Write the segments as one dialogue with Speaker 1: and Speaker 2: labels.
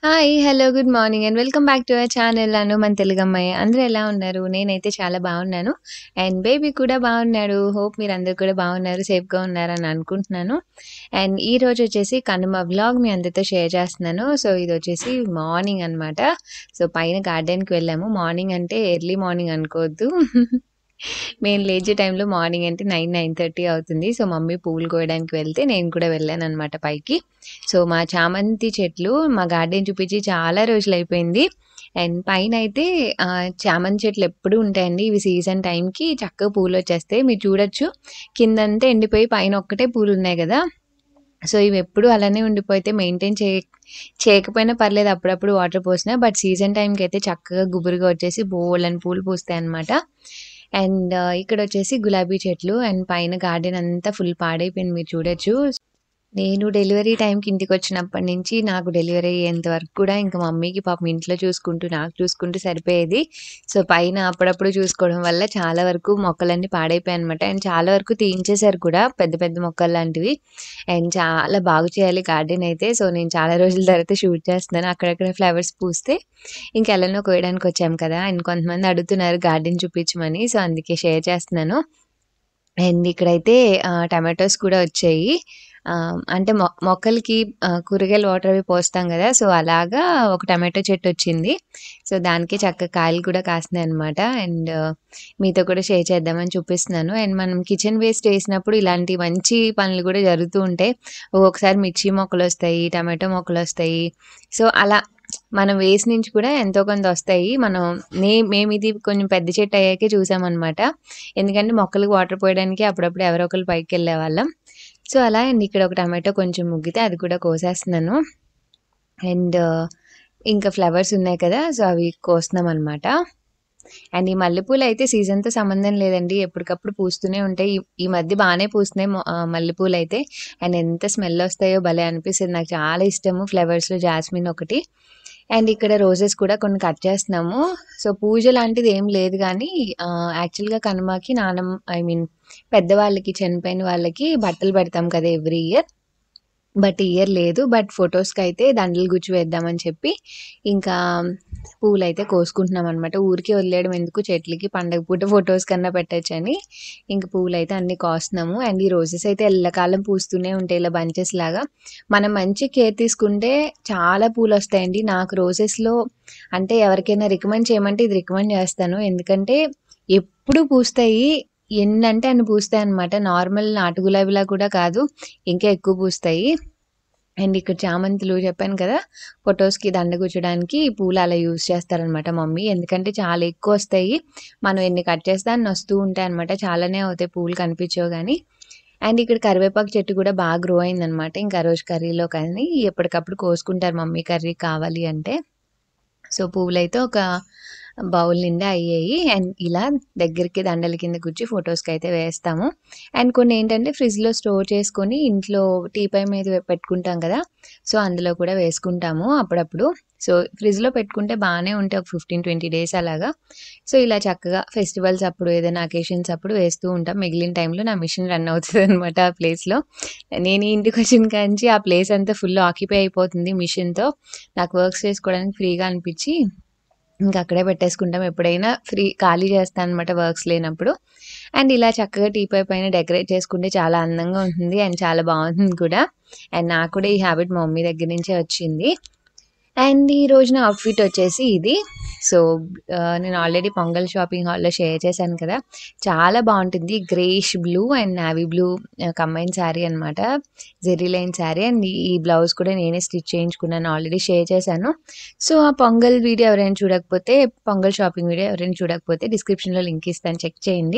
Speaker 1: Hi. Hello. Good morning and welcome back to our channel Anu మన తెలుగమ్మాయి. అందరూ ఎలా ఉన్నారు? నేనైతే చాలా బాగున్నాను. అండ్ బేబీ కూడా బాగున్నాడు. హోప్ మీరందరూ కూడా బాగున్నారు, సేఫ్‌గా ఉన్నారని అనుకుంటున్నాను. అండ్ ఈరోజొచ్చేసి కనుమ వ్లాగ్ మీ అందరితో షేర్ చేస్తున్నాను. సో, ఇదొచ్చేసి మార్నింగ్ అనమాట. సో, పైన గార్డెన్‌కి వెళ్ళాము. మార్నింగ్ అంటే ఎర్లీ మార్నింగ్ అనుకోవద్దు. మేము లేచే టైంలో మార్నింగ్ అంటే 9, 9:30 అవుతుంది. సో, మమ్మీ పువ్వులు కోయడానికి వెళ్తే నేను కూడా వెళ్ళాననమాట పైకి. సో, మా చామంతి చెట్లు మా గార్డెన్ చూపించి చాలా రోజులైపోయింది. అండ్ పైనైతే ఆహ్, చామంతి చెట్లు ఎప్పుడూ ఉంటాయండి. ఇవి సీజన్ టైంకి చక్కగా పూలొచ్చేస్తాయి. మీరు చూడొచ్చు కిందంతా ఎండిపోయి పైన ఒక్కటే పూలున్నాయి గదా! సో, ఇవెప్పుడూ అలానే ఉండిపోతే మెయింటైన్ చేయ చేయకపోయినా పర్లేదు అప్పుడప్పుడు వాటర్ పోసినా. బట్ సీజన్ టైంకయితే చక్కగా గుబురుగా వచ్చేసి బోలెడన్ని పూలు పూస్తాయన్నమాట. అండ్ ఇక్కడొచ్చేసి గులాబీ చెట్లు అండ్ పైన గార్డెన్ అంతా ఫుల్ పాడైపోయింది మీరు చూడొచ్చు. నేను డెలివరీ టైంకి ఇంటికొచ్చినప్పటి నుంచి నాకు డెలివరీ అయ్యేంత వరకు కూడా ఇంక మమ్మీకి పాపం ఇంట్లో చూసుకుంటూ, నాకు చూసుకుంటూ సరిపోయేది. సో, పైన అప్పుడప్పుడు చూసుకోవడం వల్ల చాలా వరకు మొక్కలన్నీ పాడైపోయాయన్నమాట. అండ్ చాలా వరకు తీయించేశారు కూడా పెద్ద పెద్ద మొక్కల్లాంటివి. అండ్ చాలా బాగు చేయాలి గార్డెన్ అయితే. సో, నేను చాలా రోజుల తర్వాత షూట్ చేస్తున్నాను. అక్కడక్కడ ఫ్లవర్స్ పూస్తే ఇంక ఎలానో కోయడానికొచ్చాం కదా! అండ్ కొంతమంది అడుగుతున్నారు గార్డెన్ చూపించమని. సో, అందుకే షేర్ చేస్తున్నాను. అండ్ ఇక్కడైతే ఆహ్, టమాటోస్ కూడా వచ్చాయి. ఆహ్, అంటే మొ మొక్కలకి ఆహ్, కూరగాయలు వాటర్ అవి పోస్తాం గదా! సో, అలాగా ఒక టమాటో చెట్టొచ్చింది. సో, దానికి చక్కగా కాయలు కూడా కాస్తున్నాయన్నమాట. అండ్ మీతో కూడా షేర్ చేద్దామని చూపిస్తున్నాను. అండ్ మనం కిచెన్ వేస్ట్ వేసినప్పుడు ఇలాంటి మంచి పనులు కూడా జరుగుతూ ఉంటాయి. ఒక్కొక్కసారి మిర్చి మొక్కలొస్తాయి, టమాటో మొక్కలొస్తాయి. సో, అలా మనం వేస్ట్ నుంచి కూడా ఎంతో కొంత వస్తాయి. మనం నే మేమిది కొంచెం పెద్ద చెట్టు అయ్యాకే చూసామన్నమాట. ఎందుకంటే మొక్కలకి వాటర్ పోయడానికి అప్పుడప్పుడు ఎవరో ఒకళ్ళు పైకెళ్ళేవాళ్ళం. సో, అలా అండ్ ఇక్కడ ఒక టమాటో కొంచెం ముగ్గితే అది కూడా కోసేస్తున్నాను. అండ్ ఇంకా ఫ్లవర్స్ ఉన్నాయి కదా! సో, అవి కోస్తున్నామన్నమాట. అండ్ ఈ మల్లెపూలయితే సీజన్‌తో సంబంధం లేదండి. ఎప్పటికప్పుడు పూస్తూనే ఉంటాయి. ఈ ఈ మధ్య బానే పూస్తున్నాయి మొ ఆహ్, మల్లెపూలయితే. అండ్ ఎంత స్మెల్ వస్తాయో భలే అనిపిస్తది. నాకు చాలా ఇష్టము ఫ్లవర్స్‌లో జాస్మిన్ ఒకటి. అండ్ ఇక్కడ రోజెస్ కూడా కొన్ని కట్ చేస్తున్నాము. సో, పూజ లాంటిది ఏం లేదు గానీ ఆహ్, యాక్చువల్‌గా కనుమకి నానమ్మ ఐ మీన్ పెద్దవాళ్ళకి చనిపోయిన వాళ్ళకి బట్టలు పెడతాం కదా! Every year. బట్ ఈ ఇయర్ లేదు. బట్ ఫోటోస్‌కయితే దండలు గుచ్చి వేద్దామని చెప్పి ఇంకా పూలయితే కోసుకుంటున్నామన్నమాట. ఊరికే వదిలేయడం ఎందుకు చెట్లకి పండగ పూట ఫోటోస్ కన్నా పెట్టొచ్చని ఇంక పూలయితే అన్నీ కోస్తున్నాము. అండ్ ఈ రోజెస్ అయితే ఎల్లకాలం పూస్తూనే ఉంటాయి ఇలా బంచెస్ లాగా. మనం మంచి కేర్ తీసుకుంటే చాలా పూలొస్తాయండి. నాకు రోజెస్‌లో అంటే ఎవరికైనా రికమెండ్ చేయమంటే ఇది రికమెండ్ చేస్తాను. ఎందుకంటే ఎప్పుడూ పూస్తాయి. ఎన్నంటే అన్ని పూస్తాయన్నమాట. నార్మల్ నాటు గులాబీలా కూడా కాదు. ఇంకా ఎక్కువ పూస్తాయి. అండ్ ఇక్కడ చామంతులు చెప్పాను కదా! ఫోటోస్‌కి దండ గుచ్చడానికి పూలు అలా యూజ్ చేస్తారనమాట మమ్మీ. ఎందుకంటే చాలా ఎక్కువొస్తాయి. మనం ఎన్ని కట్ చేస్తే అన్ని వస్తూ ఉంటాయన్నమాట. చాలానే అవుతాయి పూలు కనిపించవు గానీ. అండ్ ఇక్కడ కరివేపాకు చెట్టు కూడా బాగా గ్రో అయిందనమాట. ఇంకా ఆ రోజు కర్రీలో కానీ ఎప్పటికప్పుడు కోసుకుంటారు మమ్మీ కర్రీ కావాలి అంటే. సో, పువ్వులైతే ఒక బౌల్ నిండా అయ్యాయి. అండ్ ఇలా దగ్గరికి దండల కింద గుచ్చి ఫోటోస్‌కయితే వేస్తాము. అండ్ కొన్నేంటంటే ఫ్రిడ్జ్‌లో స్టోర్ చేసుకొని ఇంట్లో టీపాయ్ మీద పెట్టుకుంటాం కదా! సో, అందులో కూడా వేసుకుంటాము అప్పుడప్పుడు. సో, ఫ్రిడ్జ్‌లో పెట్టుకుంటే బానే ఉంటాయి. ఒక 15, 20 డేస్ అలాగా. సో, ఇలా చక్కగా ఫెస్టివల్స్ అప్పుడు ఏదైనా అకేషన్స్ అప్పుడు వేస్తూ ఉంటాం. మిగిలిన టైంలో నా మిషన్ రన్ అవుతదనమాట ఆ ప్లేస్‌లో. నేను ఈ ఇంటికొచ్చిన కాడ్నుంచి ఆ ప్లేస్ అంతా ఫుల్ ఆక్యుపై అయిపోతుంది మిషన్‌తో. నాకు వర్క్స్ చేసుకోవడానికి ఫ్రీగా అనిపిచ్చి ఇంక అక్కడే పెట్టేసుకుంటాం. ఎప్పుడైనా ఫ్రీ ఖాళీ చేస్తాననమాట వర్క్స్ లేనప్పుడు. అండ్ ఇలా చక్కగా టీపాయ్ పైన డెకరేట్ చేసుకుంటే చాలా అందంగా ఉంటుంది. అండ్ చాలా బావుంటుంది కూడా. అండ్ నాకు కూడా ఈ హాబిట్ మా మమ్మీ దగ్గర నుంచే వచ్చింది. అండ్ ఈ రోజు నా అవుట్‌ఫిట్ వచ్చేసి ఇది. సో, ఆహ్, నేను ఆల్రెడీ పొంగల్ షాపింగ్ హాల్‌లో షేర్ చేశాను కదా! చాలా బావుంటుంది. Greyish blue and navy blue ah, combine sari అనమాట. జెర్రీ లైన్ శారీ అండ్ ఈ బ్లౌజ్ కూడా నేనే స్టిచ్ చేయించుకున్నాను. ఆల్రెడీ షేర్ చేశాను. సో, ఆ పొంగల్ వీడియో ఎవరైనా చూడకపోతే పొంగల్ షాపింగ్ వీడియో ఎవరైనా చూడకపోతే డిస్క్రిప్షన్‌లో లింక్ ఇస్తాను చెక్ చేయండి.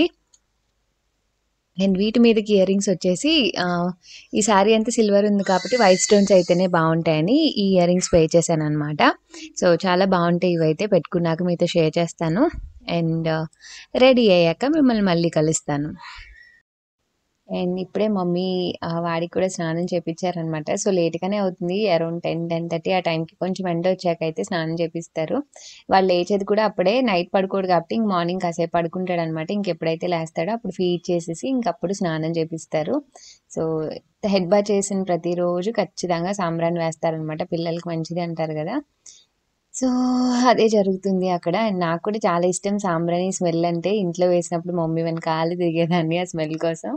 Speaker 1: అండ్ వీటి మీదకి ఇయర్ రింగ్స్ వచ్చేసి ఆహ్, ఈ శారీ అంతా సిల్వర్ ఉంది కాబట్టి వైట్ స్టోన్స్ అయితేనే బావుంటాయని ఈ ఇయర్ రింగ్స్ పే చేశాననమాట. సో, చాలా బావుంటాయి ఇవైతే పెట్టుకున్నాక మీతో షేర్ చేస్తాను. అండ్ రెడీ అయ్యాక మిమ్మల్ని మళ్ళీ కలుస్తాను. అండ్ ఇప్పుడే మమ్మీ ఆహ్, వాడికి కూడా స్నానం చేపిచ్చారనమాట. సో, లేట్‌గానే అవుతుంది. అరౌండ్ 10, 10:30 ఆ టైంకి కొంచెం ఎండొచ్చాకైతే స్నానం చేపిస్తారు. వాడు లేచేది కూడా అప్పుడే నైట్ పడుకోడు కాబట్టి ఇంక మార్నింగ్ కాసేపు పడుకుంటాడనమాట. ఇంకెప్పుడైతే లేస్తాడో అప్పుడు ఫీడ్ చేసేసి ఇంకప్పుడు స్నానం చేపిస్తారు. సో, హెడ్ బాత్ చేసిన ప్రతిరోజు ఖచ్చితంగా సాంబ్రాణి వేస్తారనమాట. పిల్లలకి మంచిది అంటారు గదా! సో, అదే జరుగుతుంది అక్కడ. అండ్ నాకు కూడా చాలా ఇష్టం సాంబ్రాణి స్మెల్ అంటే. ఇంట్లో వేసినప్పుడు మమ్మీ వెనకాల తిరిగేదాన్ని ఆ స్మెల్ కోసం.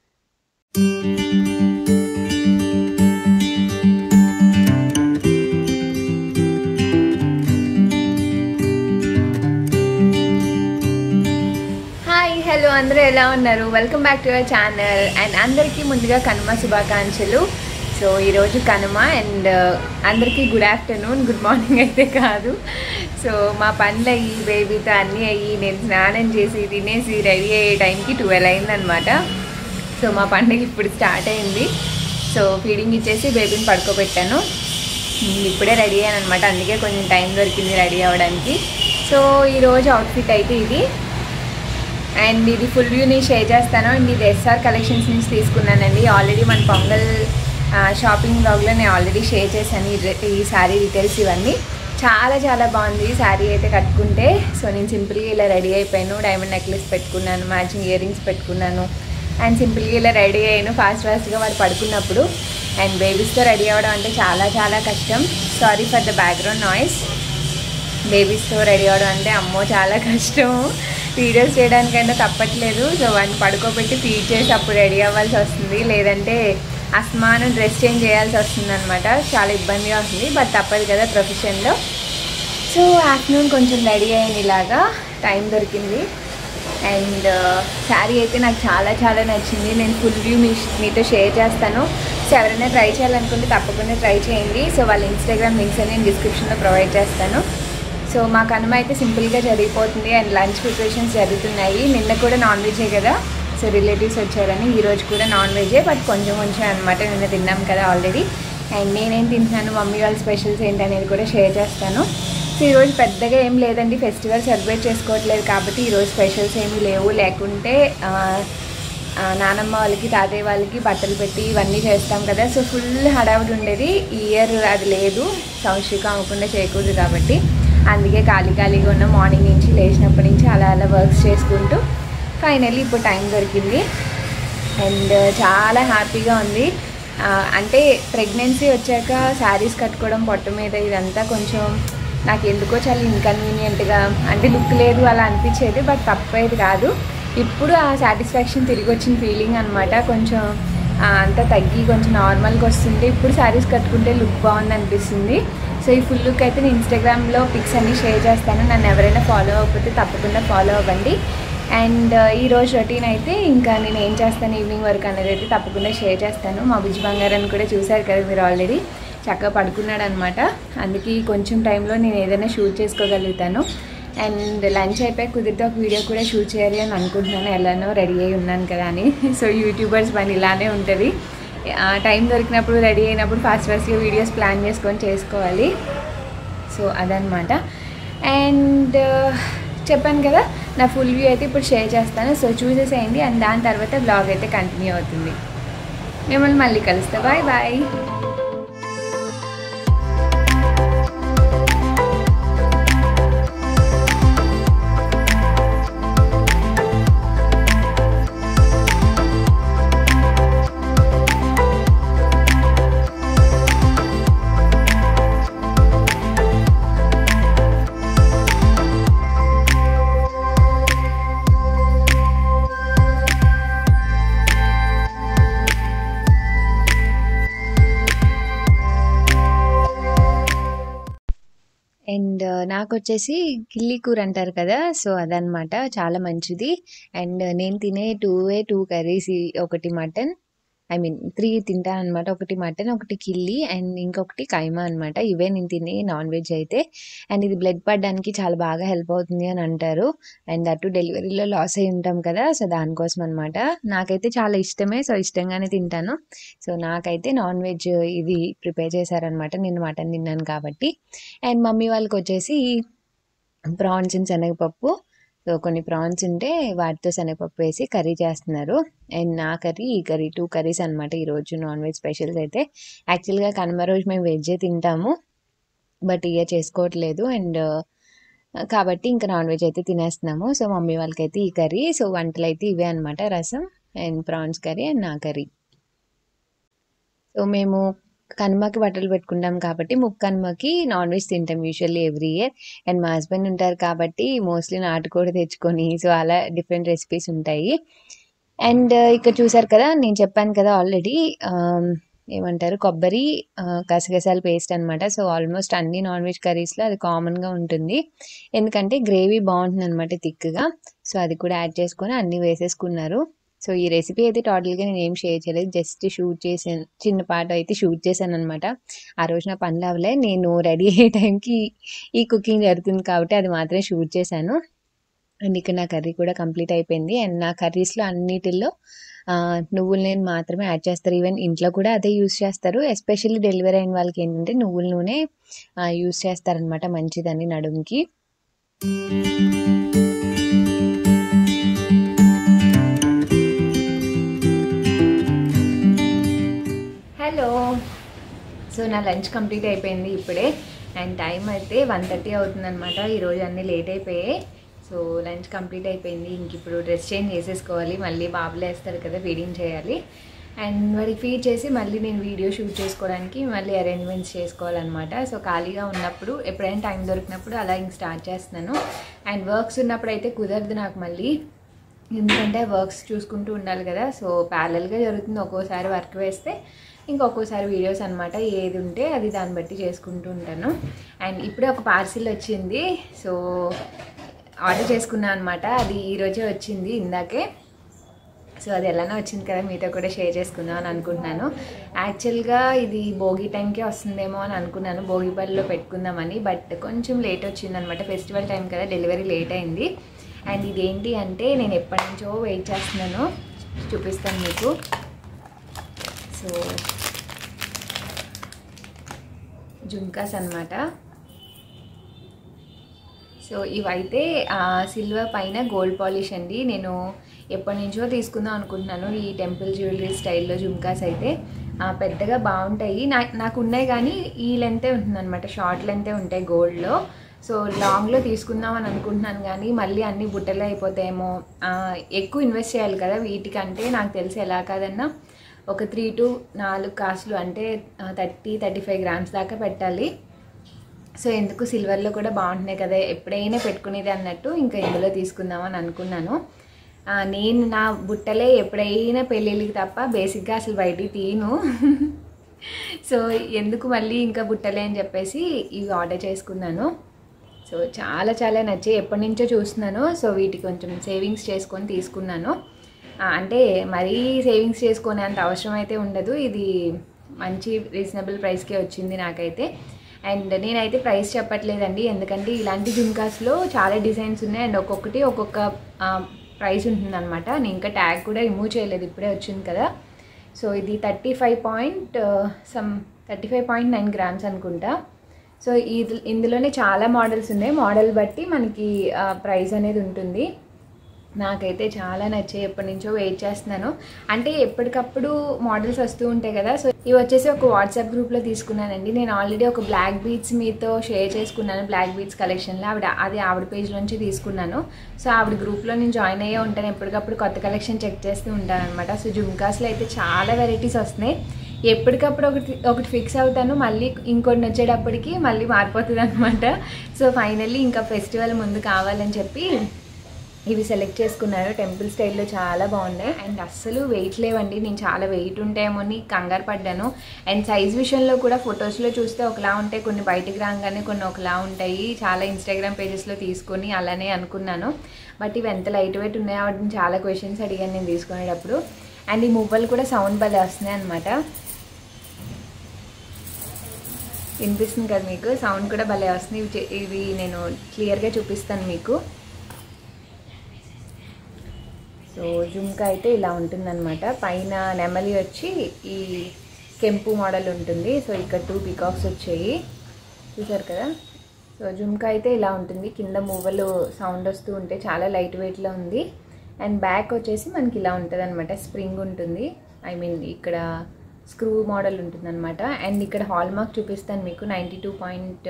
Speaker 1: హాయ్! హలో! అందరూ ఎలా ఉన్నారు? Welcome back to our channel. And అందరికీ ముందుగా కనుమ శుభాకాంక్షలు. సో, ఈరోజు కనుమ అండ్ అందరికీ గుడ్ ఆఫ్టర్‌నూన్. గుడ్ మార్నింగ్ అయితే కాదు. సో, మా పనులయ్యి, బేబీతో అన్నీ అయ్యి, నేను స్నానం చేసి, తినేసి, రెడీ అయ్యే టైంకి 12 అయిందనమాట. సో, మా పండగ ఇప్పుడు స్టార్ట్ అయింది. సో, ఫీడింగ్ ఇచ్చేసి బేబీని పడుకోబెట్టాను. హ్మ్. ఇప్పుడే రెడీ అయ్యాననమాట. అందుకే కొంచెం టైం దొరికింది రెడీ అవ్వడానికి. సో, ఈరోజు అవుట్‌ఫిట్ అయితే ఇది. అండ్ ఇది ఫుల్ వ్యూని షేర్ చేస్తాను. అండ్ ఇది ఎస్ఆర్ కలెక్షన్స్ నుంచి తీసుకున్నానండి. ఆల్రెడీ మన పొంగల్ ఆహ్, షాపింగ్ వ్లాగ్‌లో నేను ఆల్రెడీ షేర్ చేశాను. ఈ డ్రె ఈ శారీ డీటెయిల్స్ ఇవన్నీ. చాలా చాలా బాగుంది శారీ అయితే కట్టుకుంటే. సో, నేను సింపుల్‌గా ఇలా రెడీ అయిపోయాను. డైమండ్ నెక్లెస్ పెట్టుకున్నాను. మ్యాచింగ్ ఇయర్ రింగ్స్ పెట్టుకున్నాను. అండ్ సింపుల్‌గా ఇలా రెడీ అయ్యాను ఫాస్ట్ ఫాస్ట్‌గా వాడు పడుకున్నప్పుడు. అండ్ బేబీస్‌తో రెడీ అవ్వడం అంటే చాలా చాలా కష్టం. Sorry for the background noise. బేబీస్‌తో రెడీ అవ్వడం అంటే అమ్మో! చాలా కష్టం. వీడియోస్ చేయడానికైనా తప్పట్లేదు. సో, వాడిని పడుకోబెట్టి ఫీడ్ చేసి అప్పుడు రెడీ అవ్వాల్సి వస్తుంది. లేదంటే అస్తమానం డ్రెస్ చేంజ్ చేయాల్సి వస్తుందనమాట. చాలా ఇబ్బందిగా ఉంటుంది. బట్ తప్పదు కదా ప్రొఫెషన్‌లో. సో, ఆఫ్టర్‌నూన్ కొంచెం రెడీ అయ్యాను ఇలాగా. టైం దొరికింది. అండ్ శారీ అయితే నాకు చాలా చాలా నచ్చింది. నేను ఫుల్ వ్యూ మీ మీతో షేర్ చేస్తాను. సో, ఎవరైనా ట్రై చేయాలనుకుంటే తప్పకుండా ట్రై చేయండి. సో, వాళ్ళ ఇన్‌స్టాగ్రామ్ లింక్స్ అన్ని నేను డిస్క్రిప్షన్‌లో ప్రొవైడ్ చేస్తాను. సో, మా కనుమ అయితే సింపుల్‌గా జరిగిపోతుంది. అండ్ లంచ్ ప్రిపరేషన్స్ జరుగుతున్నాయి. నిన్న కూడా నాన్ వెజ్జే కదా! సో, రిలేటివ్స్ వచ్చారని ఈరోజు కూడా నాన్ వెజ్జే. బట్ కొంచెం కొంచెం అనమాట. నిన్న తిన్నాం కదా ఆల్రెడీ. అండ్ నేనేం తింటున్నాను, మమ్మీ వాళ్ళ స్పెషల్స్ ఏంటనేది కూడా షేర్ చేస్తాను. సో, ఈరోజు పెద్దగా ఏం లేదండి. ఫెస్టివల్ సెలబ్రేట్ చేసుకోవట్లేదు కాబట్టి ఈరోజు స్పెషల్స్ ఏమీ లేవు. లేకుంటే ఆహ్, ఆహ్, నానమ్మ వాళ్ళకి, తాతయ్య వాళ్ళకి బట్టలు పెట్టి ఇవన్నీ చేస్తాం కదా! సో, ఫుల్ హడావిడి ఉండేది. ఈ ఇయర్ అది లేదు. సంవత్సరికం అవ్వకుండా చేయకూడదు కాబట్టి. అందుకే ఖాళీ ఖాళీగా ఉన్న మార్నింగ్ నుంచి లేచినప్పటి నుంచి అలా అలా వర్క్స్ చేసుకుంటూ ఫైనల్లీ ఇప్పుడు టైం దొరికింది. అండ్ చాలా హ్యాపీగా ఉంది. ఆహ్, అంటే ప్రెగ్నెన్సీ వచ్చాక శారీస్ కట్టుకోవడం పొట్ట మీద ఇదంతా కొంచెం నాకెందుకో చాలా ఇన్కన్వీనియంట్‌గా అంటే లుక్ లేదు అలా అనిపించేది. బట్ తప్పేది కాదు. ఇప్పుడు ఆ సాటిస్ఫాక్షన్ తిరిగొచ్చిన ఫీలింగ్ అనమాట. కొంచెం ఆహ్, అంతా తగ్గి కొంచెం నార్మల్‌గా వస్తుంటే ఇప్పుడు శారీస్ కట్టుకుంటే లుక్ బాగుందనిపిస్తుంది. సో, ఈ ఫుల్ లుక్ అయితే నేను ఇన్‌స్టాగ్రామ్‌లో పిక్స్ అన్నీ షేర్ చేస్తాను. నన్ను ఎవరైనా ఫాలో అవ్వకపోతే తప్పకుండా ఫాలో అవ్వండి. అండ్ ఈరోజు రొటీన్ అయితే ఇంకా నేను ఏం చేస్తాను ఈవినింగ్ వరకు అనేది అయితే తప్పకుండా షేర్ చేస్తాను. మా బుజ్జి బంగారాన్ని కూడా చూసారు కదా మీరు ఆల్రెడీ. చక్కగా పడుకున్నాడనమాట. అందుకే ఈ కొంచెం టైంలో నేను ఏదైనా షూట్ చేసుకోగలుగుతాను. అండ్ లంచ్ అయిపోయాక కుదిరితే ఒక వీడియో కూడా షూట్ చేయాలి అని అనుకుంటున్నాను. ఎలానో రెడీ అయ్యి ఉన్నాను కదా అని. సో, యూట్యూబర్స్ పని ఇలానే ఉంటది. ఆహ్, టైం దొరికినప్పుడు రెడీ అయినప్పుడు ఫాస్ట్ ఫాస్ట్‌గా వీడియోస్ ప్లాన్ చేసుకొని చేసుకోవాలి. సో, అదనమాట. అండ్ చెప్పాను కదా! నా ఫుల్ వ్యూ అయితే ఇప్పుడు షేర్ చేస్తాను. సో, చూసేసేయండి. అండ్ దాని తర్వాత వ్లాగ్ అయితే కంటిన్యూ అవుతుంది. మిమ్మల్ని మళ్ళీ కలుస్తా. Bye bye. అండ్ నాకొచ్చేసి కిల్లి కూర అంటారు కదా! సో, అదనమాట. చాలా మంచిది. అండ్ నేను తినే 2ఏ 2 కర్రీస్ ఈ ఒకటి మటన్ ఐ మీన్ 3 తింటాననమాట. ఒకటి మటన్, ఒకటి కిల్లి అండ్ ఇంకొకటి కైమా అనమాట. ఇవే నేను తినే నాన్ వెజ్ అయితే. అండ్ ఇది బ్లడ్ పడడానికి చాలా బాగా హెల్ప్ అవుతుంది అని అంటారు. అండ్ అటు డెలివరీలో లాస్ అయ్యి ఉంటాం కదా! సో, దానికోసం అనమాట. నాకైతే చాలా ఇష్టమే. సో, ఇష్టంగానే తింటాను. సో, నాకైతే నాన్ వెజ్ ఇది ప్రిపేర్ చేశారనమాట. నేను మటన్ తిన్నాను కాబట్టి. అండ్ మమ్మీ వాళ్ళకొచ్చేసి ప్రాన్స్ అండ్ శనగపప్పు. సో కొన్ని ప్రాన్స్ ఉంటే వాటితో శనగపప్పు వేసి కర్రీ చేస్తున్నారు అండ్ నా కర్రీ ఈ కర్రీ టూ కర్రీస్ అనమాట ఈరోజు నాన్ వెజ్ స్పెషల్స్ అయితే యాక్చువల్గా కనుమ రోజు మేము వెజ్జే తింటాము బట్ ఇక చేసుకోవట్లేదు అండ్ కాబట్టి ఇంకా నాన్ వెజ్ అయితే తినేస్తున్నాము సో మమ్మీ వాళ్ళకైతే ఈ కర్రీ సో వంటలు అయితే ఇవే అనమాట రసం అండ్ ప్రాన్స్ కర్రీ అండ్ నా కర్రీ సో మేము కనుమకి బట్టలు పెట్టుకుంటాం కాబట్టి ముక్కు కనుమకి నాన్ వెజ్ తింటాం యూజువల్లీ ఎవ్రీ ఇయర్ అండ్ మా హస్బెండ్ ఉంటారు కాబట్టి మోస్ట్లీ నాటుకోడి తెచ్చుకొని సో అలా డిఫరెంట్ రెసిపీస్ ఉంటాయి అండ్ ఇక్కడ చూసారు కదా నేను చెప్పాను కదా ఆల్రెడీ ఏమంటారు కొబ్బరి గసగసాల పేస్ట్ అనమాట సో ఆల్మోస్ట్ అన్ని నాన్ వెజ్ కర్రీస్లో అది కామన్గా ఉంటుంది ఎందుకంటే గ్రేవీ బాగుంటుంది అనమాట థిక్గా సో అది కూడా యాడ్ చేసుకొని అన్నీ వేసేసుకున్నారు సో ఈ రెసిపీ అయితే టోటల్గా నేను ఏం షేర్ చేయలేదు జస్ట్ షూట్ చేసాను చిన్న పాట అయితే షూట్ చేశాను అనమాట ఆ రోజు నా పనులు అవ్వలే నేను రెడీ అయ్యే టైంకి ఈ కుకింగ్ జరుగుతుంది కాబట్టి అది మాత్రమే షూట్ చేశాను అండ్ ఇక్కడ నా కర్రీ కూడా కంప్లీట్ అయిపోయింది అండ్ నా కర్రీస్లో అన్నిటిల్లో నువ్వుల నూనె మాత్రమే యాడ్ చేస్తారు ఈవెన్ ఇంట్లో కూడా అదే యూస్ చేస్తారు ఎస్పెషల్లీ డెలివరీ అయిన వాళ్ళకి ఏంటంటే నువ్వుల నూనె యూస్ చేస్తారనమాట మంచిదని నడుముకి హలో సో నా లంచ్ కంప్లీట్ అయిపోయింది ఇప్పుడే అండ్ టైం అయితే వన్ థర్టీ అవుతుంది అనమాట ఈరోజు అన్నీ లేట్ అయిపోయాయి సో లంచ్ కంప్లీట్ అయిపోయింది ఇంక ఇప్పుడు డ్రెస్ చేంజ్ చేసేసుకోవాలి మళ్ళీ బాబులు వేస్తారు కదా ఫీడింగ్ చేయాలి అండ్ వాడికి ఫీడ్ చేసి మళ్ళీ నేను వీడియో షూట్ చేసుకోవడానికి మళ్ళీ అరేంజ్మెంట్స్ చేసుకోవాలన్నమాట సో ఖాళీగా ఉన్నప్పుడు ఎప్పుడైనా టైం దొరికినప్పుడు అలా ఇంక స్టార్ట్ చేస్తున్నాను అండ్ వర్క్స్ ఉన్నప్పుడు అయితే కుదరదు నాకు మళ్ళీ ఎందుకంటే వర్క్స్ చూసుకుంటూ ఉండాలి కదా సో ప్యారలల్గా జరుగుతుంది ఒక్కోసారి వర్క్ వేస్తే ఇంకొకసారి వీడియోస్ అనమాట ఏది ఉంటే అది దాన్ని బట్టి చేసుకుంటూ ఉంటాను అండ్ ఇప్పుడే ఒక పార్సిల్ వచ్చింది సో ఆర్డర్ చేసుకున్నాను అనమాట అది ఈరోజే వచ్చింది ఇందాకే సో అది ఎలానో వచ్చింది కదా మీతో కూడా షేర్ చేసుకుందాం అని అనుకుంటున్నాను యాక్చువల్గా ఇది భోగి టైంకే వస్తుందేమో అని అనుకున్నాను భోగిపల్లిలో పెట్టుకుందామని బట్ కొంచెం లేట్ వచ్చింది అనమాట ఫెస్టివల్ టైం కదా డెలివరీ లేట్ అయింది అండ్ ఇదేంటి అంటే నేను ఎప్పటి నుంచో వెయిట్ చేస్తున్నాను చూపిస్తాను మీకు సో జుంకాస్ అనమాట సో ఇవైతే సిల్వర్ పైన గోల్డ్ పాలిష్ అండి నేను ఎప్పటి నుంచో తీసుకుందాం అనుకుంటున్నాను ఈ టెంపుల్ జ్యువెలరీ స్టైల్లో జుంకాస్ అయితే పెద్దగా బాగుంటాయి నా నాకు ఉన్నాయి కానీ ఈ లెంతే ఉంటుంది అనమాట షార్ట్ లెంతే ఉంటాయి గోల్డ్లో సో లాంగ్లో తీసుకుందాం అని అనుకుంటున్నాను కానీ మళ్ళీ అన్ని బుట్టలు అయిపోతాయేమో ఎక్కువ ఇన్వెస్ట్ చేయాలి కదా వీటికంటే నాకు తెలిసి ఎలా కాదన్నా ఒక త్రీ టు నాలుగు కాసులు అంటే థర్టీ థర్టీ ఫైవ్ గ్రామ్స్ దాకా పెట్టాలి సో ఎందుకు సిల్వర్లో కూడా బాగుంటున్నాయి కదా ఎప్పుడైనా పెట్టుకునేది అన్నట్టు ఇంకా ఇందులో తీసుకుందామని అనుకున్నాను నేను నా బుట్టలే ఎప్పుడైనా పెళ్ళిళ్ళకి తప్ప బేసిక్గా అసలు బయటికి తీయను సో ఎందుకు మళ్ళీ ఇంకా బుట్టలే అని చెప్పేసి ఇవి ఆర్డర్ చేసుకున్నాను సో చాలా చాలా నచ్చి ఎప్పటి నుంచో చూస్తున్నాను సో వీటికి కొంచెం సేవింగ్స్ చేసుకొని తీసుకున్నాను అంటే మరీ సేవింగ్స్ చేసుకునేంత అవసరం అయితే ఉండదు ఇది మంచి రీజనబుల్ ప్రైస్కే వచ్చింది నాకైతే అండ్ నేనైతే ప్రైస్ చెప్పట్లేదండి ఎందుకంటే ఇలాంటి జుమ్కాస్లో చాలా డిజైన్స్ ఉన్నాయి అండ్ ఒక్కొక్కటి ఒక్కొక్క ప్రైస్ ఉంటుందన్నమాట నేను ఇంకా ట్యాగ్ కూడా రిమూవ్ చేయలేదు ఇప్పుడే వచ్చింది కదా సో ఇది thirty five point some thirty five point nine grams అనుకుంటా సో ఇది ఇందులోనే చాలా మోడల్స్ ఉన్నాయి మోడల్ బట్టి మనకి ప్రైస్ అనేది ఉంటుంది నాకైతే చాలా నచ్చాయి ఎప్పటి నుంచో వెయిట్ చేస్తున్నాను అంటే ఎప్పటికప్పుడు మోడల్స్ వస్తూ ఉంటాయి కదా సో ఇవి వచ్చేసి ఒక వాట్సాప్ గ్రూప్లో తీసుకున్నానండి నేను ఆల్రెడీ ఒక బ్లాక్ బీట్స్ మీతో షేర్ చేసుకున్నాను బ్లాక్ బీట్స్ కలెక్షన్లో ఆవిడ అది ఆవిడ పేజ్ నుంచి తీసుకున్నాను సో ఆవిడ గ్రూప్లో నేను జాయిన్ అయ్యే ఉంటాను ఎప్పటికప్పుడు కొత్త కలెక్షన్ చెక్ చేస్తూ ఉంటాను అనమాట సో జుమ్కాస్లో అయితే చాలా వెరైటీస్ వస్తున్నాయి ఎప్పటికప్పుడు ఒకటి ఒకటి ఫిక్స్ అవుతాను మళ్ళీ ఇంకొన్ని వచ్చేటప్పటికి మళ్ళీ మారిపోతుంది అనమాట సో ఫైనల్లీ ఇంకా ఫెస్టివల్ ముందు కావాలని చెప్పి ఇవి సెలెక్ట్ చేసుకున్నారు టెంపుల్ స్టైల్లో చాలా బాగున్నాయి అండ్ అస్సలు వెయిట్ లేవండి నేను చాలా వెయిట్ ఉంటాయేమో అని కంగారు పడ్డాను అండ్ సైజ్ విషయంలో కూడా ఫొటోస్లో చూస్తే ఒకలా ఉంటాయి కొన్ని బయటికి రాగానే కొన్ని ఒకలా ఉంటాయి చాలా ఇన్స్టాగ్రామ్ పేజెస్లో తీసుకొని అలానే అనుకున్నాను బట్ ఇవి ఎంత లైట్ వెయిట్ ఉన్నాయో వాటిని చాలా క్వశ్చన్స్ అడిగాను నేను తీసుకునేటప్పుడు అండ్ ఈ మువ్వలు కూడా సౌండ్ భలే వస్తున్నాయి అనమాట వినిపిస్తుంది కదా మీకు సౌండ్ కూడా భలే వస్తుంది ఇవి చే- ఇవి నేను క్లియర్గా చూపిస్తాను మీకు సో జుమ్కా అయితే ఇలా ఉంటుందన్నమాట పైన నెమలి వచ్చి ఈ కెంపు మోడల్ ఉంటుంది సో ఇక్కడ టూ పికాక్స్ వచ్చాయి చూసారు కదా సో జుమ్కా అయితే ఇలా ఉంటుంది కింద మూవలు సౌండ్ వస్తూ ఉంటే చాలా లైట్ వెయిట్లో ఉంది అండ్ బ్యాక్ వచ్చేసి మనకి ఇలా ఉంటుంది అనమాట స్ప్రింగ్ ఉంటుంది ఐ మీన్ ఇక్కడ స్క్రూ మోడల్ ఉంటుంది అనమాట అండ్ ఇక్కడ హాల్ మార్క్ చూపిస్తాను మీకు నైంటీ టూ పాయింట్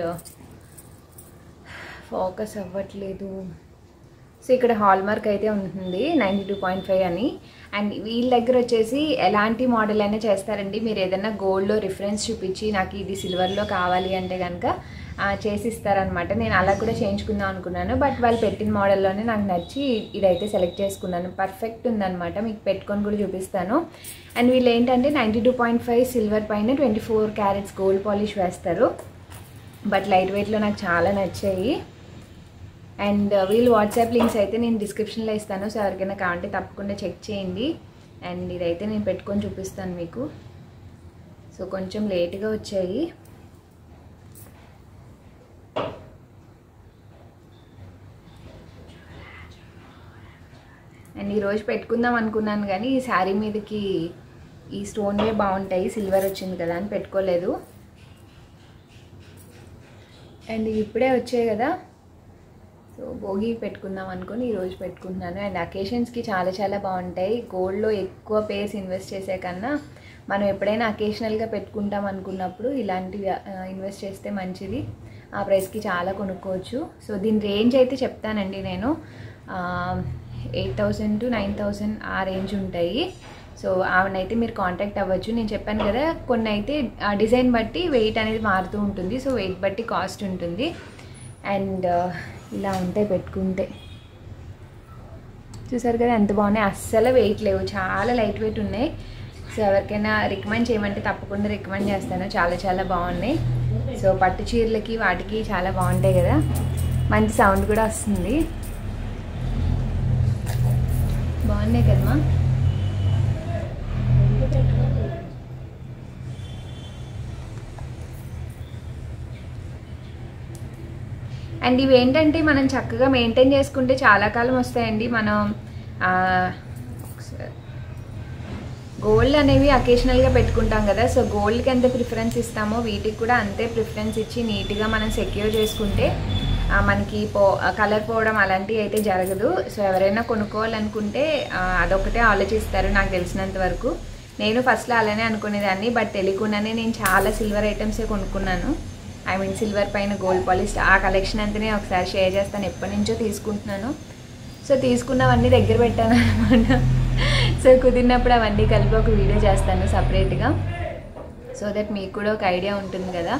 Speaker 1: ఫోకస్ అవ్వట్లేదు సో ఇక్కడ హాల్ మార్క్ అయితే ఉంటుంది నైంటీ టూ పాయింట్ ఫైవ్ అని అండ్ వీళ్ళ దగ్గర వచ్చేసి ఎలాంటి మోడల్ అయినా చేస్తారండి మీరు ఏదైనా గోల్డ్లో రిఫరెన్స్ చూపించి నాకు ఇది సిల్వర్లో కావాలి అంటే కనుక చేసి ఇస్తారనమాట నేను అలా కూడా చేయించుకుందాం అనుకున్నాను బట్ వాళ్ళు పెట్టిన మోడల్లోనే నాకు నచ్చి ఇదైతే సెలెక్ట్ చేసుకున్నాను పర్ఫెక్ట్ ఉందన్నమాట మీకు పెట్టుకొని కూడా చూపిస్తాను అండ్ వీళ్ళు ఏంటంటే ninety two point five silver పైన twenty four carats gold polish వేస్తారు బట్ లైట్ వెయిట్లో నాకు చాలా నచ్చాయి అండ్ వీళ్ళు వాట్సాప్ లింక్స్ అయితే నేను డిస్క్రిప్షన్లో ఇస్తాను సో ఎవరికైనా కావాలంటే తప్పకుండా చెక్ చేయండి అండ్ ఇదైతే నేను పెట్టుకొని చూపిస్తాను మీకు సో కొంచెం లేట్గా వచ్చాయి అండ్ ఈరోజు పెట్టుకుందాం అనుకున్నాను కానీ ఈ శారీ మీదకి ఈ స్టోన్వే బాగుంటాయి సిల్వర్ వచ్చింది కదా అని పెట్టుకోలేదు అండ్ ఇప్పుడే వచ్చాయి కదా సో భోగి పెట్టుకుందాం అనుకుని ఈరోజు పెట్టుకుంటున్నాను అండ్ అకేషన్స్కి చాలా చాలా బాగుంటాయి గోల్డ్లో ఎక్కువ పేస్ ఇన్వెస్ట్ చేసే కన్నా మనం ఎప్పుడైనా అకేషనల్గా పెట్టుకుంటాం అనుకున్నప్పుడు ఇలాంటివి ఇన్వెస్ట్ చేస్తే మంచిది ఆ ప్రైస్కి చాలా కొనుక్కోవచ్చు సో దీని రేంజ్ అయితే చెప్తానండి నేను eight thousand to nine thousand ఆ రేంజ్ ఉంటాయి సో ఆవిడనైతే మీరు కాంటాక్ట్ అవ్వచ్చు నేను చెప్పాను కదా కొన్ని అయితే డిజైన్ బట్టి వెయిట్ అనేది మారుతూ ఉంటుంది సో వెయిట్ బట్టి కాస్ట్ ఉంటుంది అండ్ ఇలా ఉంటాయి పెట్టుకుంటే చూసారు కదా ఎంత బాగున్నాయి అస్సలు వెయిట్ లేవు చాలా లైట్ వెయిట్ ఉన్నాయి సో ఎవరికైనా రికమెండ్ చేయమంటే తప్పకుండా రికమెండ్ చేస్తాను చాలా చాలా బాగున్నాయి సో పట్టు చీరలకి వాటికి చాలా బాగుంటాయి కదా మంచి సౌండ్ కూడా వస్తుంది బాగున్నాయి కదమ్మా అండ్ ఇవి ఏంటంటే మనం చక్కగా మెయింటైన్ చేసుకుంటే చాలా కాలం వస్తాయండి మనం గోల్డ్ అనేవి అకేషనల్గా పెట్టుకుంటాం కదా సో గోల్డ్కి ఎంత ప్రిఫరెన్స్ ఇస్తామో వీటికి కూడా అంతే ప్రిఫరెన్స్ ఇచ్చి నీట్గా మనం సెక్యూర్ చేసుకుంటే మనకి పో కలర్ పోవడం అలాంటివి అయితే జరగదు సో ఎవరైనా కొనుక్కోవాలనుకుంటే అదొకటే ఆలోచిస్తారు నాకు తెలిసినంత వరకు నేను ఫస్ట్లో అలానే అనుకునేదాన్ని బట్ తెలియకుండానే నేను చాలా సిల్వర్ ఐటమ్సే కొనుక్కున్నాను ఐ మీన్ సిల్వర్ పైన గోల్డ్ పాలిష్ ఆ కలెక్షన్ అంతనే ఒకసారి షేర్ చేస్తాను ఎప్పటి నుంచో తీసుకుంటున్నాను సో తీసుకున్నవన్నీ దగ్గర పెట్టాను అనమాట సో కుదిరినప్పుడు అవన్నీ కలిపి ఒక వీడియో చేస్తాను సపరేట్గా సో దట్ మీకు కూడా ఒక ఐడియా ఉంటుంది కదా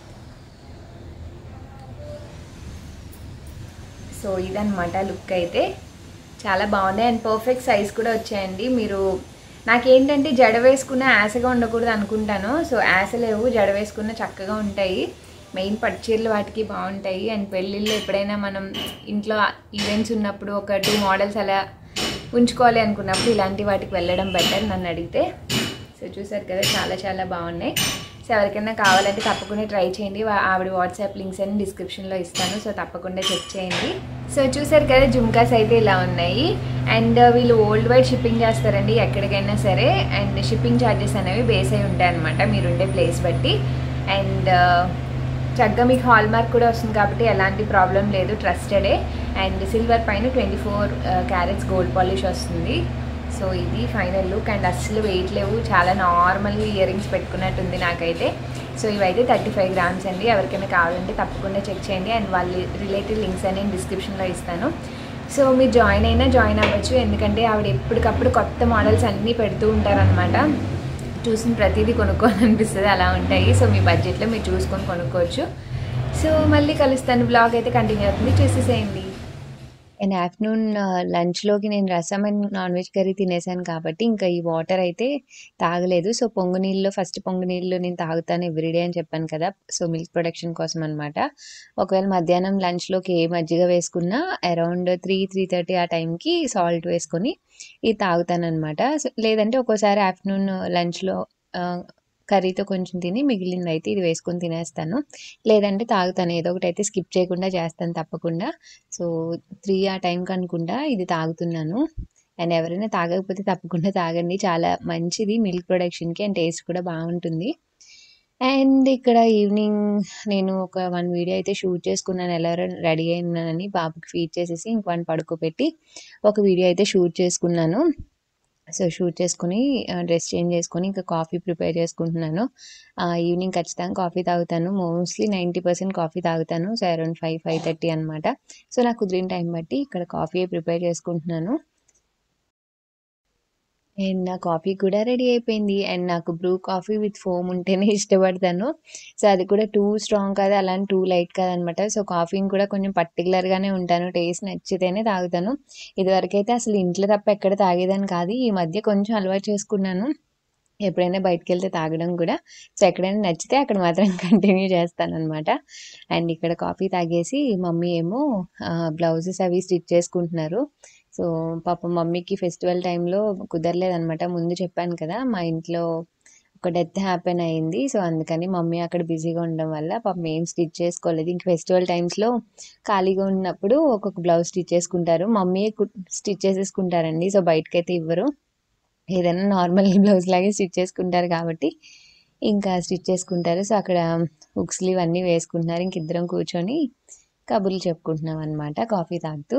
Speaker 1: సో ఇదనమాట లుక్ అయితే చాలా బాగున్నాయి అండ్ పర్ఫెక్ట్ సైజ్ కూడా వచ్చాయండి మీరు నాకేంటంటే జడ వేసుకున్న యాసగా ఉండకూడదు అనుకుంటాను సో యాస లేవు జడ వేసుకున్న చక్కగా ఉంటాయి మెయిన్ పట్టుచీరలు వాటికి బాగుంటాయి అండ్ పెళ్ళిళ్ళు ఎప్పుడైనా మనం ఇంట్లో ఈవెంట్స్ ఉన్నప్పుడు ఒక టూ మోడల్స్ అలా ఉంచుకోవాలి అనుకున్నప్పుడు ఇలాంటి వాటికి వెళ్ళడం బెటర్ నన్ను అడిగితే సో చూసారు కదా చాలా చాలా బాగున్నాయి సో ఎవరికైనా కావాలంటే తప్పకుండా ట్రై చేయండి ఆవిడ వాట్సాప్ లింక్స్ అని డిస్క్రిప్షన్లో ఇస్తాను సో తప్పకుండా చెక్ చేయండి సో చూసారు కదా జుమ్కాస్ అయితే ఇలా ఉన్నాయి అండ్ వీళ్ళు వరల్డ్ వైడ్ షిప్పింగ్ చేస్తారండి ఎక్కడికైనా సరే అండ్ షిప్పింగ్ ఛార్జెస్ అనేవి బేస్ అయి ఉంటాయి అనమాట మీరుండే ప్లేస్ బట్టి అండ్ చక్కగా మీకు హాల్ మార్క్ కూడా వస్తుంది కాబట్టి ఎలాంటి ప్రాబ్లం లేదు ట్రస్టెడే అండ్ సిల్వర్ పైన twenty four carats gold polish వస్తుంది సో ఇది ఫైనల్ లుక్ అండ్ అస్సలు వెయిట్ లేవు చాలా నార్మల్గా ఇయర్ రింగ్స్ పెట్టుకున్నట్టుంది నాకైతే సో ఇవైతే థర్టీ ఫైవ్ గ్రామ్స్ అండి ఎవరికైనా కావాలంటే తప్పకుండా చెక్ చేయండి అండ్ వాళ్ళ రిలేటెడ్ లింక్స్ అని నేను డిస్క్రిప్షన్లో ఇస్తాను సో మీరు జాయిన్ అయినా జాయిన్ అవ్వచ్చు ఎందుకంటే ఆవిడ ఎప్పటికప్పుడు కొత్త మోడల్స్ అన్నీ పెడుతూ ఉంటారనమాట చూసిన ప్రతిదీ కొనుక్కోవాలనిపిస్తుంది అలా ఉంటాయి సో మీ బడ్జెట్లో మీరు చూసుకొని కొనుక్కోవచ్చు సో మళ్ళీ కలుస్తాను బ్లాగ్ అయితే కంటిన్యూ అవుతుంది చూసేసేయండి అండ్ ఆఫ్టర్నూన్ లంచ్లోకి నేను రసం అండ్ నాన్ వెజ్ కర్రీ తినేసాను కాబట్టి ఇంకా ఈ వాటర్ అయితే తాగలేదు సో పొంగు నీళ్ళు ఫస్ట్ పొంగు నీళ్ళు నేను తాగుతాను ఎవ్రీడే అని చెప్పాను కదా సో మిల్క్ ప్రొడక్షన్ కోసం అనమాట ఒకవేళ మధ్యాహ్నం లంచ్లోకి ఏ మజ్జిగ వేసుకున్నా అరౌండ్ త్రీ త్రీ థర్టీ ఆ టైంకి సాల్ట్ వేసుకొని ఇది తాగుతాను అనమాట లేదంటే ఒక్కోసారి ఆఫ్టర్నూన్ లంచ్లో కర్రీతో కొంచెం తిని మిగిలింది అయితే ఇది వేసుకొని తినేస్తాను లేదంటే తాగుతాను ఏదో ఒకటి అయితే స్కిప్ చేయకుండా చేస్తాను తప్పకుండా సో త్రీ ఆ టైంకి అనుకుంటా ఇది తాగుతున్నాను అండ్ ఎవరైనా తాగకపోతే తప్పకుండా తాగండి చాలా మంచిది మిల్క్ ప్రొడక్షన్కి అండ్ టేస్ట్ కూడా బాగుంటుంది అండ్ ఇక్కడ ఈవినింగ్ నేను ఒక 1 వీడియో అయితే షూట్ చేసుకున్నాను. ఎలా ర రెడీ అయినానని బాబుకి ఫీడ్ చేసేసి ఇంక వాడిని పడుకోబెట్టి ఒక వీడియో అయితే షూట్ చేసుకున్నాను. సో, షూట్ చేసుకొని ఆహ్, డ్రెస్ చేంజ్ చేసుకొని ఇంకా కాఫీ ప్రిపేర్ చేసుకుంటున్నాను. ఆహ్, ఈవినింగ్ ఖచ్చితంగా కాఫీ తాగుతాను. మోస్ట్‌లీ 90% కాఫీ తాగుతాను. సో, అరౌండ్ 5, 5:30 అనమాట. సో, నాకు కుదిరిన టైం బట్టి ఇక్కడ కాఫీయే ప్రిపేర్ చేసుకుంటున్నాను. అండ్ నా కాఫీ కూడా రెడీ అయిపోయింది. అండ్ నాకు బ్రూ కాఫీ విత్ ఫోమ్ ఉంటేనే ఇష్టపడతాను. సో, అది కూడా టూ స్ట్రాంగ్ కాదు, అలా అని టూ లైట్ కాదనమాట. సో, కాఫీని కూడా కొంచెం పర్టిక్యులర్‌గానే ఉంటాను. టేస్ట్ నచ్చితేనే తాగుతాను. ఇదివరకైతే అసలు ఇంట్లో తప్ప ఎక్కడ తాగేదాన్ని కాదు. ఈ మధ్య కొంచెం అలవాటు చేసుకున్నాను. ఎప్పుడైనా బయటికెళ్తే తాగడం కూడా. సో, ఎక్కడైనా నచ్చితే అక్కడ మాత్రం కంటిన్యూ చేస్తాననమాట. అండ్ ఇక్కడ కాఫీ తాగేసి మమ్మీ ఏమో ఆహ్, బ్లౌజెస్ అవి స్టిచ్ చేసుకుంటున్నారు. సో, పాపం మమ్మీకి ఫెస్టివల్ టైంలో కుదరలేదనమాట. ముందు చెప్పాను కదా! మా ఇంట్లో ఒక డెత్ హ్యాపెన్ అయింది. సో, అందుకని మమ్మీ అక్కడ బిజీగా ఉండడం వల్ల పాపం ఏం స్టిచ్ చేసుకోలేదు. ఇంక ఫెస్టివల్ టైమ్స్‌లో ఖాళీగా ఉన్నప్పుడు ఒక్కొక్క బ్లౌజ్ స్టిచ్ చేసుకుంటారు. మమ్మీయే కుట్ స్టిచ్ చేసేసుకుంటారండి. సో, బయటకైతే ఇవ్వరు. ఏదైనా నార్మల్ బ్లౌజ్ లాగే స్టిచ్ చేసుకుంటారు కాబట్టి, ఇంకా స్టిచ్ చేసుకుంటారు. సో, అక్కడ హుక్స్‌లు ఇవన్నీ వేసుకుంటున్నారు. ఇంక ఇద్దరం కూర్చొని కబుర్లు చెప్పుకుంటున్నాం అనమాట కాఫీ తాగుతూ.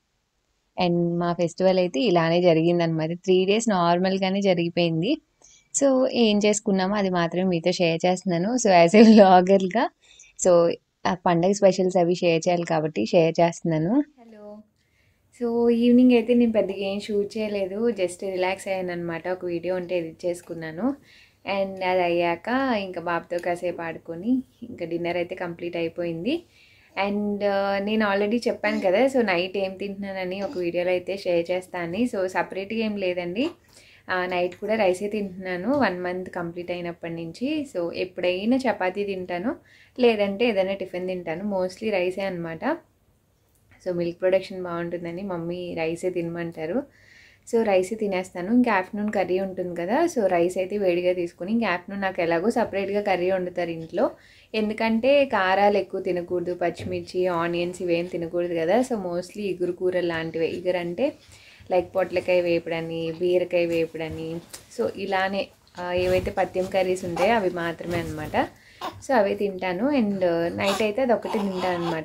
Speaker 1: అండ్ మా ఫెస్టివల్ అయితే ఇలానే జరిగిందనమాట. 3 డేస్ నార్మల్‌గానే జరిగిపోయింది. సో, ఏం చేసుకున్నామో అది మాత్రమే మీతో షేర్ చేస్తున్నాను. సో, యాస్ ఎ వ్లాగర్‌గా సో, ఆ పండగ స్పెషల్స్ అవి షేర్ చేయాలి కాబట్టి షేర్ చేస్తున్నాను. హలో! సో, ఈవినింగ్ అయితే నేను పెద్దగా ఏం షూట్ చేయలేదు. జస్ట్ రిలాక్స్ అయ్యాననమాట. ఒక వీడియో ఉంటే ఎడిట్ చేసుకున్నాను. అండ్ అది అయ్యాక ఇంకా బాబుతో కాసేపు ఆడుకొని ఇంకా డిన్నర్ అయితే కంప్లీట్ అయిపోయింది. అండ్ నేను ఆల్రెడీ చెప్పాను కదా! సో, నైట్ ఏం తింటున్నానని ఒక వీడియోలో అయితే షేర్ చేస్తా అని. సో, సెపరేట్‌గా ఏం లేదండి. ఆహ్, నైట్ కూడా రైసే తింటున్నాను. 1 మంత్ కంప్లీట్ అయినప్పటి నుంచి. సో, ఎప్పుడైనా చపాతీ తింటాను. లేదంటే ఏదైనా టిఫిన్ తింటాను. మోస్ట్‌లీ రైసే అనమాట. సో, మిల్క్ ప్రొడక్షన్ బావుంటుందని మమ్మీ రైసే తినమంటారు. సో, రైసే తినేస్తాను. ఇంకా ఆఫ్టర్‌నూన్ కర్రీ ఉంటుంది కదా! సో, రైస్ అయితే వేడిగా తీసుకొని ఇంక ఆఫ్టర్‌నూన్ నాకు ఎలాగో సెపరేట్‌గా కర్రీ వండుతారు ఇంట్లో. ఎందుకంటే కారాలు ఎక్కువ తినకూడదు. పచ్చిమిర్చి, ఆనియన్స్ ఇవేం తినకూడదు కదా! సో, మోస్ట్‌లీ ఇగురు కూరలు లాంటివే. ఇగురంటే లైక్ పొట్లకాయ వేపుడని, బీరకాయ వేపుడని సో, ఇలానే ఆహ్, ఏవైతే పథ్యం కర్రీస్ ఉంటాయో అవి మాత్రమే అనమాట. సో, అవే తింటాను. అండ్ నైట్ అయితే అదొక్కటే తింటాననమాట.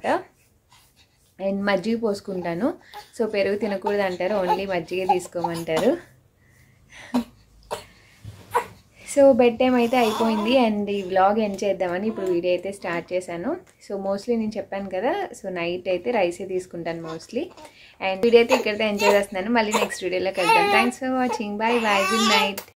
Speaker 1: అండ్ మజ్జిగ పోసుకుంటాను. సో, పెరుగు తినకూడదు అంటారు. ఓన్లీ మజ్జిగే తీసుకోమంటారు. సో, బెడ్ టైమ్ అయితే అయిపోయింది. అండ్ ఈ వ్లాగ్ ఎండ్ చేద్దామని ఇప్పుడు వీడియో అయితే స్టార్ట్ చేశాను. సో, మోస్ట్‌లీ నేను చెప్పాను కదా! సో, నైట్ అయితే రైసే తీసుకుంటాను మోస్ట్‌లీ. అండ్ వీడియో అయితే ఇక్కడితో ఎండ్ చేసేస్తున్నాను. మళ్ళీ నెక్స్ట్ వీడియోలో కలుద్దాం. Thanks for watching. Bye bye. Good night.